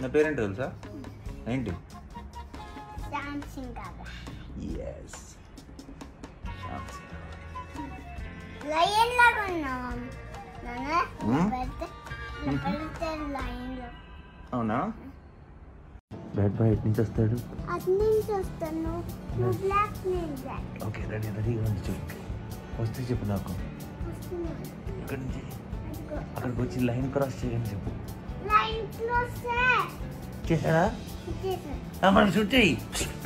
నా పేరేంటి తెలుసా ఏంటి డాన్సింగ్ కదా ఎస్ లయన్ లాగా ఉన్నాం నాన్న Hmm? పెడితే పెడితే లయన్ లో అవునా బ్యాట్ బాయ్ ఎటు నుంచి వస్తాడు అటు నుంచి వస్తాను నువ్వు బ్లాక్ నేను బ్లాక్ ఓకే రెడీ రెడీగా ఉంది చెప్పు వస్తే చెప్పు నాకు ఇక్కడి నుంచి అక్కడికి వచ్చి లైన్ క్రాస్ చేయని చెప్పు లైన్ క్లోజ్ చేశాడా ఆ, మనం షూట్ చేయి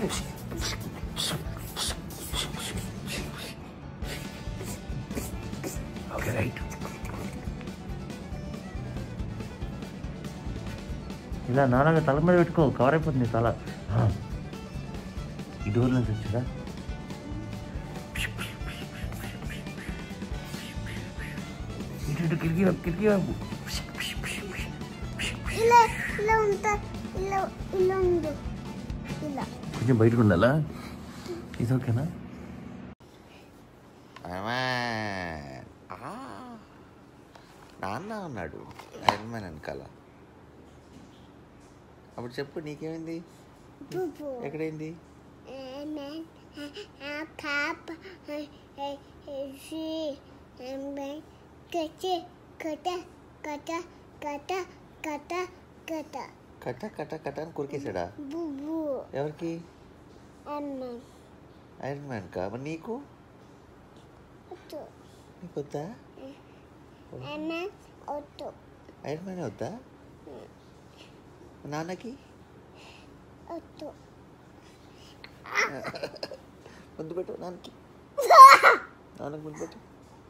ఓకే రైట్ ఇలా నాన్నగా తల మీద పెట్టుకో కవర్ అయిపోతుంది నీ తల ఆ. ఈ డోర్ నుంచి వచ్చాడా ఇటు ఇటు కిటికీ వైపు, కిటికీ వైపు ఇలా ఇలా ఉంటా ఇలా ఇలా ఉంది ఇలా కొంచెం బయటకు ఉండాలా ఇది ఓకేనా నాన్న ఉన్నాడు ఐరన్ మ్యాన్ వెనకాల అప్పుడు చెప్పు నీకేమైంది బుబు ఎక్కడైంది and then a cup she and then kata kata kata kata kata kata కట్ట కట్ట కట్ట అని కొరికేసాడా bubu ఎవరికి and then ఐరన్ మ్యాన్ కా మరి నీకు auto నీకు వద్దా and then auto iron man వద్దా నాన్నకి auto ముందు పెట్టు నాన్నకి నాన్నకి ముందు పెట్టు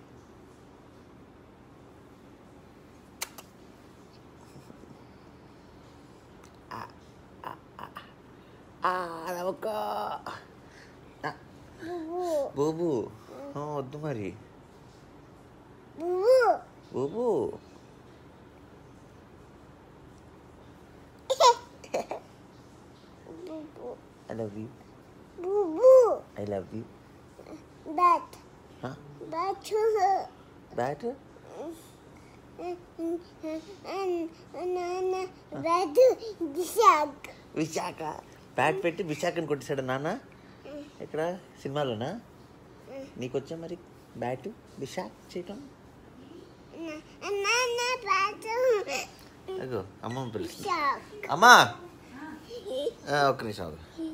నమ్మక bubu బోబు ఆ, వద్దు మరి bubu బోబు bubu I love you bubu I love you bat bat bat నాన్న బ్యాట్ దిశాక్ విశాఖ బ్యాట్ పెట్టి విశాఖని కొట్టేశాడు నాన్న ఎక్కడ సినిమాలోనా నీకు వచ్చా మరి బ్యాట్ విశాఖ చేయటం నాన్న బ్యాట్ అగో అమ్మమ్మ పిలుస్తుంది దిశాక్ అమ్మా ఆ, ఒక్క నిమిషం ఆగు.